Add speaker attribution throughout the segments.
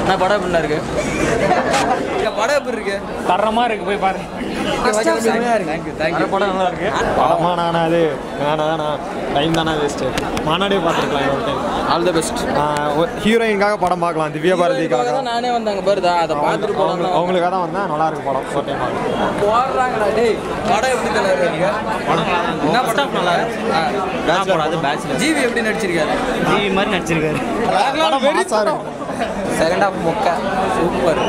Speaker 1: அண்ணா படம் எப்படி இருக்கு இந்த படம் எப்படி இருக்கு
Speaker 2: தரமா இருக்கு போய் பாரு
Speaker 1: செமையா இருக்கு தேங்க்யூ தேங்க்யூ படம் நல்லா இருக்கு
Speaker 2: படமா நானா அது நானா நான் டைம் தானே வேஸ்ட்டு மாநாடே பார்த்துருக்கலாம் இன்னொரு டைம்
Speaker 1: ஆல் தி பெஸ்ட்
Speaker 2: ஹீரோயின்காக படம் பார்க்கலாம் திவ்யா பாரதிக்காக
Speaker 1: நானே வந்தாங்க பாருதா அதை பார்த்துட்டு
Speaker 2: அவங்க
Speaker 1: போகலாம்
Speaker 2: அவங்களுக்காக தான் வந்தா நல்லா இருக்கு படம் ஒரு டைம் பார்க்கலாம்
Speaker 1: போடுறாங்கடா டேய் படம் எப்படி தலை இருக்கு என்ன படம் நல்லா இருக்கு அது பேச்சுலர் ஜிவி எப்படி நடிச்சிருக்காரு
Speaker 3: ஜிவி மாதிரி நடிச்சிருக்காரு
Speaker 2: படம் மாசா இருக்கு
Speaker 1: செகண்ட் ஹாஃப் மொக்க சூப்பர்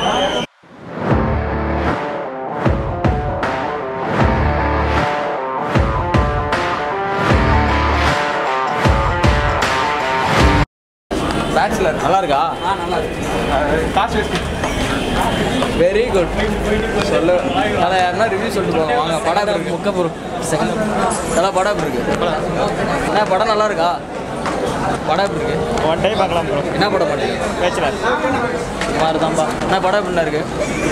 Speaker 1: பேச்சுலர் நல்லா இருக்கா நல்லா இருக்கு வெரி குட் சொல்லு அதை யாருன்னா ரிவ்யூ சொல்லிட்டு போங்க வாங்க படம் எப்படி இருக்கு முக்க பொருள் செகண்ட் நல்லா படம் எப்படி இருக்கு அண்ணா படம் நல்லா இருக்கா படம் எப்படி இருக்கு
Speaker 2: ஒன் டைம் பார்க்கலாம் ப்ரோ
Speaker 1: என்ன படம் பண்ணீங்க
Speaker 2: பேச்சுலர்
Speaker 1: சுமார் தான்ப்பா என்ன படம் எப்படி இருக்கு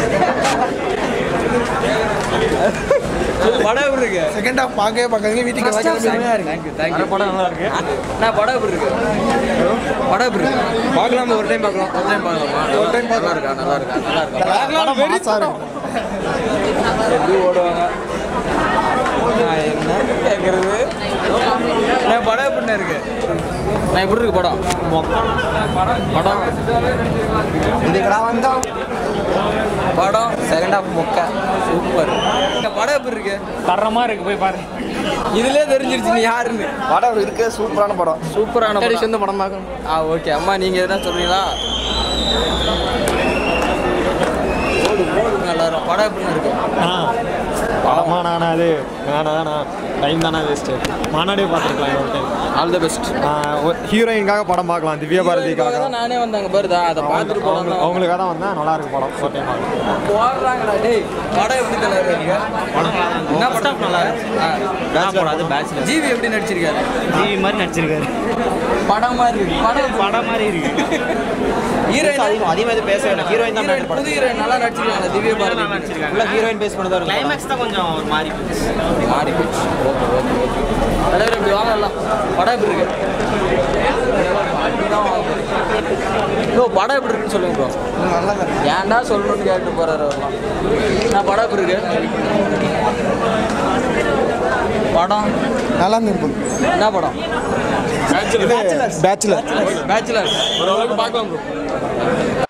Speaker 1: படம் எப்படி இருக்கு
Speaker 4: செகண்ட் ஹாஃப் பார்க்கவே பார்க்காதீங்க வீட்டுக்கு எல்லாம் கிளம்பி
Speaker 1: செமையா இருக்கு தேங்க்யூ தேங்க்யூ படம் நல்லா இருக்கு என்ன படம் எப்படி இருக்கு படம் எப்படி இருக்கு பார்க்கலாம் ஒரு டைம் பார்க்கலாம் ஒரு டைம் பார்க்கலாமா ஒரு டைம் நல்லா இருக்கா நல்லா இருக்கா நல்லா இருக்கா
Speaker 2: படம் மாசா இருக்கு
Speaker 1: எப்படி ஓடுவாங்க நான் என்ன கேட்கறது நான் படம் எப்படி இருக்கு நான் எப்படி இருக்கு படம் படம்
Speaker 4: இதுக்கடா வந்தோம்
Speaker 1: படம் செகண்ட் ஹாஃப் மொக்க சூப்பர் இந்த படம் எப்படி இருக்கு
Speaker 2: தரமா இருக்கு போய் பாரு
Speaker 1: இதுலயே தெரிஞ்சிருச்சு நீ யாருன்னு
Speaker 4: படம் இருக்கு சூப்பரான படம்
Speaker 1: சூப்பரான படம்
Speaker 4: சொந்த படம் பார்க்கணும்
Speaker 1: ஆ ஓகே அம்மா நீங்க எதனா சொல்றீங்களா ஓடு ஓடு நல்லா இருக்கும் படம் எப்படி இருக்கு
Speaker 2: படமா நானா அது நானா நான் டைம் தானே வேஸ்ட்டு மாநாடே பார்த்துருக்கலாம் இன்னொரு டைம்
Speaker 1: ஆல் தி பெஸ்ட்
Speaker 2: ஹீரோயின்காக படம் பார்க்கலாம் திவ்யா பாரதிக்காக
Speaker 1: நானே வந்தாங்க பாருதா அதை பார்த்துட்டு
Speaker 2: அவங்க
Speaker 1: போகலாம்
Speaker 2: அவங்களுக்காக தான் வந்தா நல்லா இருக்கு படம் ஒரு டைம் பார்க்கலாம்
Speaker 1: போடுறாங்கடா டேய் படம் எப்படி தலை இருக்கு என்ன படம் நல்லா இருக்கு அது பேச்சுலர் ஜிவி எப்படி நடிச்சிருக்காரு
Speaker 3: ஜிவி மாதிரி நடிச்சிருக்காரு
Speaker 1: படம் மாதிரி இருக்கு படம்
Speaker 3: படம் மாதிரி இருக்கு
Speaker 1: ஹீரோயின்
Speaker 3: அதிகமாக இது பேச வேண்டாம் ஹீரோயின் தான்
Speaker 1: ஹீரோயின் புது ஹீரோயின் நல்லா நடிச்சிருக்காங்க திவ்யா பாரதி
Speaker 3: நடிச்சிருக்காங்க ஹீரோயின் பேஸ் பண்ணி தான் கிளைமேக்ஸ் தான் கொஞ்சம் ஒரு மாதிரி போச்சு
Speaker 1: மாறி போச்சு ஓகே ஓகே ஓகே தலைவர் இப்படி வாங்கலாம் படம் எப்படி இருக்கு ப்ரோ படம் எப்படி இருக்குன்னு சொல்லுங்க ப்ரோ
Speaker 4: நல்லா
Speaker 1: ஏன்டா சொல்லணும்னு கேட்டு போறாரு அவர்லாம் நான் படம் எப்படி இருக்கு படம்
Speaker 4: நல்லா இருந்திருக்கும்
Speaker 1: என்ன படம்
Speaker 4: பேச்சுலர்
Speaker 1: பேச்சுலர் ஓரளவுக்கு பார்க்கலாம் ப்ரோ